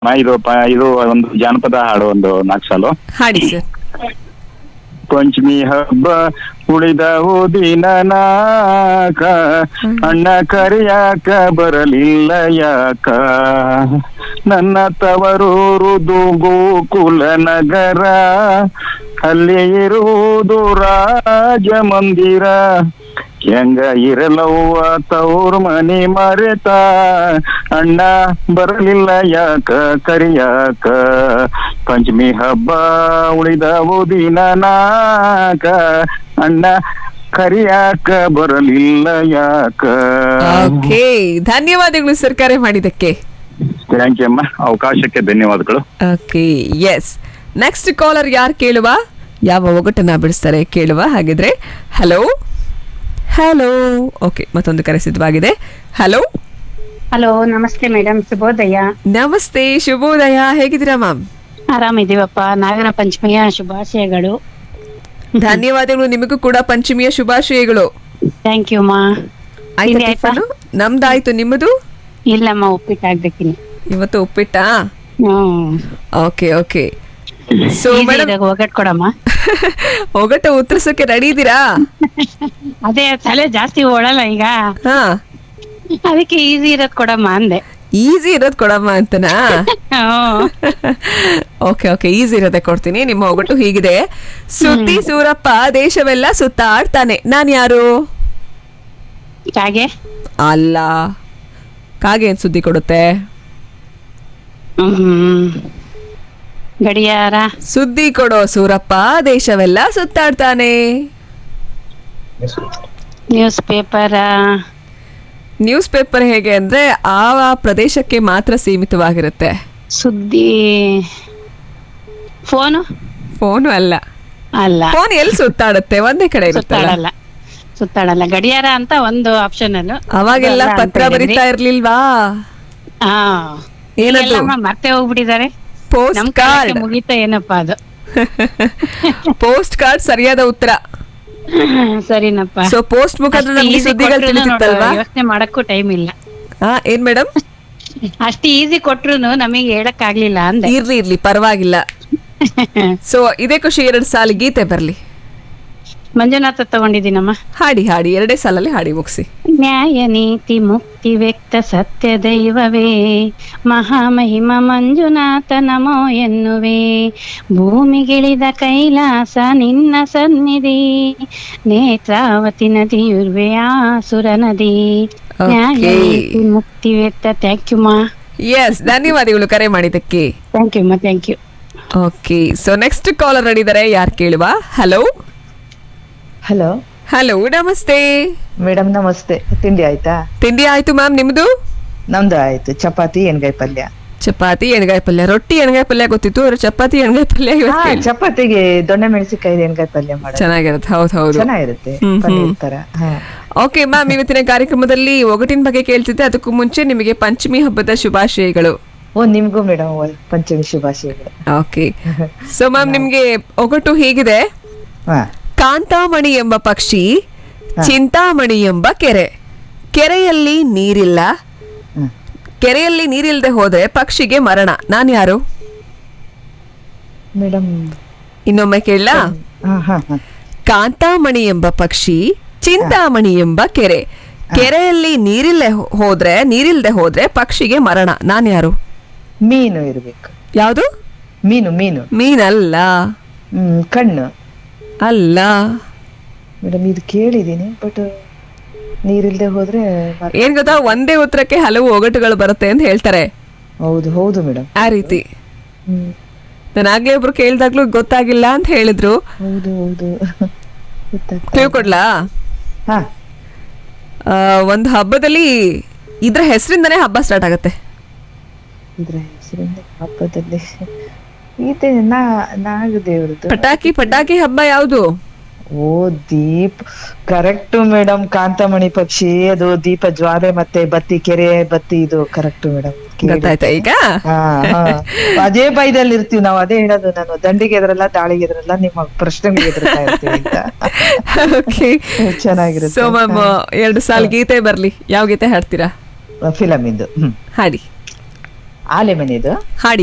ಆ, ಇದು ಪ- ಇದು ಒಂದು ಜಾನಪದ ಹಾಡು ಒಂದು ನಾಲ್ಕು ಸಾಲು ಹಾಡಿ ಸರ್ ಪಂಚಮಿ ಹಬ್ಬ ಉಳಿದವು ದಿನ ನಾಕ ಅಣ್ಣ ಕರೆಯಾಕ ಬರಲಿಲ್ಲ ಯಾಕ ನನ್ನ ತವರೂರು ಗೋಕುಲ ನಗರ ಅಲ್ಲಿ ಇರುವುದು ರಾಜ ಮಂದಿರ ಹೆಂಗ ಇರಲವ್ವ ತವ್ರ ಮನೆ ಮರೆತ ಅಣ್ಣ ಬರಲಿಲ್ಲ ಯಾಕ ಕರಿಯಾಕ ಪಂಚಮಿ ಹಬ್ಬ ಉಳಿದವು ದಿನ ನಾಕ ಅಣ್ಣ ಕರಿಯಾಕ ಬರಲಿಲ್ಲ ಯಾಕ ಓಕೆ ಧನ್ಯವಾದಗಳು ಸರ್ ಕರೆ ಮಾಡಿದ್ದಕ್ಕೆ ಥ್ಯಾಂಕ್ ಯು ಅಮ್ಮ ಅವಕಾಶಕ್ಕೆ ಧನ್ಯವಾದಗಳು ಓಕೆ ಎಸ್ ನೆಕ್ಸ್ಟ್ ಕಾಲರ್ ಯಾರು ಕೇಳುವ ಯಾವ ಒಗಟನ್ನ ಬಿಡಿಸ್ತಾರೆ ಕೇಳುವ ಹಾಗಿದ್ರೆ ಹಲೋ ಹಲೋ ಓಕೆ ಮತ್ತೊಂದು ಕರೆ ಸಿದ್ಧವಾಗಿದೆ ಹಲೋ ಹಲೋ ನಮಸ್ತೆ ಮೇಡಮ್ ಶುಭೋದಯ ನಮಸ್ತೆ ಶುಭೋದಯ ಹೇಗಿದ್ದೀರಾ ಮ್ಯಾಮ್ ಆರಾಮಿದೀವಪ್ಪ ನಾಗರ ಪಂಚಮಿಯ ಶುಭಾಶಯಗಳು ಧನ್ಯವಾದಗಳು ನಿಮಗೂ ಕೂಡ ಪಂಚಮಿಯ ಶುಭಾಶಯಗಳು ಥ್ಯಾಂಕ್ ಯು ಮಾ ಆಯ್ತಾ ತಿಂಡಿ ಆಯ್ತಾ? ಟಿಫನು ನಮ್ದಾಯ್ತು ನಿಮ್ಮದು ಇಲ್ಲಮ್ಮ ಉಪ್ಪಿಟ್ಟಾಗ್ಬೇಕಿನಿ ಇವತ್ತು ಉಪ್ಪಿಟ್ಟಾ hmm okay okay so Easy madam ಇದೆ, ಒಗಟ್ ಕೊಡಮ್ಮ ಒಗಟ ಉತ್ತರಿಸಕ್ಕೆ ರೆಡಿ ಇದ್ದೀರಾ ಅದೇ ತಲೆ ಜಾಸ್ತಿ ಓಡಲ್ಲ ಈಗ ಹಾ ಅದಕ್ಕೆ ಈಸಿ ಇರೋದ್ ಕೊಡಮ್ಮ ಅಂದೆ ಈಸಿ ಇರೋದ್ ಕೊಡಮ್ಮ ಅಂತನಾ ಹ್ಮ್. ಓಕೆ ಓಕೆ ಈಸಿ ಇರೋದೇ ಕೊಡ್ತೀನಿ ನಿಮ್ಮ ಒಗಟು ಹೀಗಿದೆ ಸುದ್ದಿ ಸೂರಪ್ಪ ದೇಶವೆಲ್ಲ ಸುತ್ತಾಡ್ತಾನೆ ನಾನ್ ಯಾರು ಕಾಗೆ ಅಲ್ಲ ಕಾಗೆ ಏನ್ ಸುದ್ದಿ ಕೊಡುತ್ತೆ ಹ್ಮ್ ಗಡಿಯಾರ ಸುದ್ದಿ ಕೊಡೋ ಸೂರಪ್ಪ ದೇಶವೆಲ್ಲ ಸುತ್ತಾಡ್ತಾನೆ ನ್ಯೂಸ್ ಪೇಪರ್ ನ್ಯೂಸ್ ಪೇಪರ್ ಹೇಗೆ ಅಂದ್ರೆ ಆ ಪ್ರದೇಶಕ್ಕೆ ಮಾತ್ರ ಸೀಮಿತವಾಗಿರುತ್ತೆ ಸುದ್ದಿ ಫೋನು ಫೋನು ಅಲ್ಲ ಅಲ್ಲ ಫೋನ್ ಎಲ್ಲಿ ಸುತ್ತಾಡುತ್ತೆ ಒಂದೇ ಕಡೆ ಇರುತ್ತಲ್ಲ ಸುತ್ತಾಡಲ್ಲ ಸುತ್ತಾಡಲ್ಲ ಗಡಿಯಾರ ಅಂತ ಒಂದು ಆಪ್ಷನ್ ಅನ್ನು ಅವಾಗೆಲ್ಲ ಅದಲ್ಲ ಅಂತ ಪತ್ರ ಹೇಳಿದ್ರಿ. ಬರಿತಾ ಇರ್ಲಿಲ್ವಾ ಹಾ ಏನದು? ಈಗೆಲ್ಲಮ್ಮ ಮರ್ತೆ ಹೋಗ್ಬಿಟ್ಟಿದ್ದಾರೆ ಪೋಸ್ಟ್ ನಮ್ ಕಾರ್ಡ್ ಕಾಲಕ್ಕೆ ಮುಗೀತಾ ಏನಪ್ಪಾ ಅದು ಪೋಸ್ಟ್ ಕಾರ್ಡ್ ಸರಿಯಾದ ಉತ್ತರ ಸರಿನಪ್ಪ ಸೊ ಪೋಸ್ಟ್ ಮುಖಾಂತರ ನಮ್ಗೆ ಸುದ್ದಿಗಳು ತಿಳಿತಿತ್ತಲ್ವಾ ಯೋಚನೆ ಮಾಡಕ್ಕೂ ಟೈಮ್ ಇಲ್ಲ ಹಾ ಏನ್ ಮೇಡಮ್ ಅಷ್ಟು ಈಸಿ ಕೊಟ್ರು ನಮಗೆ ಹೇಳಕ್ ಆಗ್ಲಿಲ್ಲ ಅಂದೆ ಇರ್ಲಿ ಇರ್ಲಿ ಪರವಾಗಿಲ್ಲ ಸೊ ಇದೇ ಖುಷಿ ಎರಡ್ ಸಾಲ ಗೀತೆ ಬರ್ಲಿ ಮಂಜುನಾಥ ತಗೊಂಡಿದ್ದೀನಮ್ಮ ಹಾಡಿ ಹಾಡಿ ಎರಡೇ ಸಾಲಲ್ಲಿ ಹಾಡಿ ಮುಗಿಸಿ ನ್ಯಾಯ ನೀತಿ ಮುಕ್ತಿ ವ್ಯಕ್ತ ಸತ್ಯ ದೈವವೇ ಮಹಾಮಹಿಮ ಮಂಜುನಾಥ ನಮೋ ಎನ್ನುವೆ ಭೂಮಿಗಿಳಿದ ಕೈಲಾಸ ನಿನ್ನ ಸನ್ನಿಧಿ ನೇತ್ರಾವತಿ ನದಿಯುರ್ವೆ ಆಸುರ ನದಿ ನ್ಯಾಯ Okay. ನೀತಿ ಮುಕ್ತಿ ವ್ಯಕ್ತ ಥ್ಯಾಂಕ್ ಯು ಮಾ ಎಸ್ ಧನ್ಯವಾದಗಳು ಕರೆ ಮಾಡಿದ್ದಕ್ಕೆ ಥ್ಯಾಂಕ್ ಯು ಮಾ thank you okay so next caller ನಡೆದರೆ ಯಾರು ಕೇಳುವ ಹಲೋ ಹಲೋ ಹಲೋ ನಮಸ್ತೆ ಮೇಡಮ್ ನಮಸ್ತೆ ತಿಂಡಿ ಆಯ್ತಾ ತಿಂಡಿ ಆಯ್ತು ಮ್ಯಾಮ್ ನಿಮ್ದು ನಮ್ದು ಆಯ್ತು ಚಪಾತಿ ಎಣ್ಗಾಯಿ ಪಲ್ಯ ಚಪಾತಿ ಎಣ್ಗಾಯಿ ಪಲ್ಯ ರೊಟ್ಟಿ ಎಣ್ಗಾಯಿ ಪಲ್ಯ ಗೊತ್ತಿತ್ತು ಆದ್ರೆ ಚಪಾತಿ ಎಣ್ಗಾಯಿ ಪಲ್ಯ ಹಾ ಇವತ್ತು ಕೇಳಿ. ಚಪಾತಿಗೆ ದೊಣ್ಣೆ ಮೆಣಸಿನಕಾಯಿ ಎಣ್ಗಾಯಿ ಪಲ್ಯ ಮಾಡೋದು ಚೆನ್ನಾಗಿರುತ್ತೆ ಹೌದು ಹೌದು ಚೆನ್ನಾಗಿರುತ್ತೆ ಹ್ಮ್, ಪನ್ನೀರ್ ಹ್ಮ್. ತರ ಹಾ ಓಕೆ ಮ್ಯಾಮ್ ಇವತ್ತಿನ ಕಾರ್ಯಕ್ರಮದಲ್ಲಿ ಒಗಟಿನ ಬಗ್ಗೆ ಕೇಳ್ತಿದ್ದೆ ಅದಕ್ಕೂ ಮುಂಚೆ ನಿಮಗೆ ಪಂಚಮಿ ಹಬ್ಬದ ಶುಭಾಶಯಗಳು ಓ ನಿಮ್ಗೂ ಮೇಡಮ್ ಪಂಚಮಿ ಶುಭಾಶಯಗಳು ಓಕೆ ಸೊ ಮ್ಯಾಮ್ ನಿಮ್ಗೆ ಒಗಟು ಹೀಗಿದೆ ಹಾ ಕಾಂತಾಮಣಿ ಎಂಬ ಪಕ್ಷಿ ಚಿಂತಾಮಣಿ ಎಂಬ ಕೆರೆ ಕೆರೆಯಲ್ಲಿ ನೀರಿಲ್ಲ ಹ್ಮ್. ಕೆರೆಯಲ್ಲಿ ನೀರಿಲ್ಲದೆ ಹೋದ್ರೆ ಪಕ್ಷಿಗೆ ಮರಣ ನಾನ್ ಯಾರು ಮೇಡಮ್ ಇನ್ನೊಮ್ಮೆ ಕೇಳಲಾ ಹಾ ಹಾ ಹಾ ಕಾಂತಾಮಣಿ ಎಂಬ ಪಕ್ಷಿ ಚಿಂತಾಮಣಿ ಎಂಬ ಕೆರೆ ಕೆರೆಯಲ್ಲಿ ನೀರಿಲ್ಲ ಹೋದ್ರೆ ನೀರಿಲ್ದೆ ಹೋದ್ರೆ ಪಕ್ಷಿಗೆ ಮರಣ ನಾನ್ ಯಾರು ಮೀನು ಇರ್ಬೇಕು ಯಾವುದು ಮೀನು ಮೀನು ಮೀನಲ್ಲ ಹ್ಮ್ ಕಣ್ಣು ಅಲ್ಲ ಮೇಡಮ್ ಇದು ಕೇಳಿದೀನಿ ಬಟ್ ನೀರಿಲ್ದೆ ಹೋದ್ರೆ ಮರ- ಏನ್ ಗೊತ್ತಾ ಒಂದೇ ಉತ್ತರಕ್ಕೆ ಹಲವು ಒಗಟುಗಳು ಬರುತ್ತೆ ಅಂತ ಹೇಳ್ತಾರೆ ಹೌದು ಹೌದು ಮೇಡಮ್ ಆ ರೀತಿ ಹ್ಮ್ ನಾನು ಆಗ್ಲೇ ಒಬ್ರು ಕೇಳ್ದಾಗ್ಲೂ ಗೊತ್ತಾಗಿಲ್ಲ ಅಂತ ಹೇಳಿದ್ರು ಹೌದು ಹೌದು ಗೊತ್ತಾಗ್ತಾ ಕ್ಲೂ ಕೊಡ್ಲಾ ಹಾ ಆ, ಒಂದು ಹಬ್ಬದಲ್ಲಿ ಇದ್ರ ಹೆಸರಿಂದನೇ ಹಬ್ಬ ಸ್ಟಾರ್ಟ್ ಆಗತ್ತೆ ಇದ್ರ ಹೆಸರಿಂದ ಹಬ್ಬದಲ್ಲಿ ಇದೆ ನಾ ನಾಗದೇವ್ರದ್ದು ಪಟಾಕಿ ಪಟಾಕಿ ಹಬ್ಬ ಯಾವುದು ಓ ದೀಪ್ ಕರೆಕ್ಟ್ ಮೇಡಮ್ ಕಾಂತಮಣಿ ಪಕ್ಷಿ ಅದು ದೀಪ ಜ್ವಾಲೆ ಮತ್ತೆ ಬತ್ತಿ ಕೆರೆ ಬತ್ತಿ ಇದು ಕರೆಕ್ಟ್ ಮೇಡಮ್ ಗೊತ್ತಾಯ್ತಾ ಈಗ ಅದೇ ಭಯದಲ್ಲಿ ಇರ್ತೀವಿ ನಾವು ಅದೇ ಹೇಳೋದು ನಾನು ದಂಡಿಗೆ ಎದ್ರಲ್ಲ ದಾಳಿಗೆ ಎದ್ರಲ್ಲ ನಿಮ್ಮ ಪ್ರಶ್ನೆಗೆ ಎದುರ್ತಾ ಇರ್ತೀವಿ ಅಂತ ಓಕೆ ಚೆನ್ನಾಗಿರುತ್ತೆ. ಸೊ ಮ್ಯಾಮ್ ಎರಡು ಸಾಲ ಗೀತೆ ಬರ್ಲಿ ಯಾವ ಗೀತೆ ಹಾಡ್ತೀರಾ ಫಿಲಮ್ ಇಂದು ಹ್ಮ್ ಹಾಡಿ ಆಲೆ ಮನೆದು ಹಾಡಿ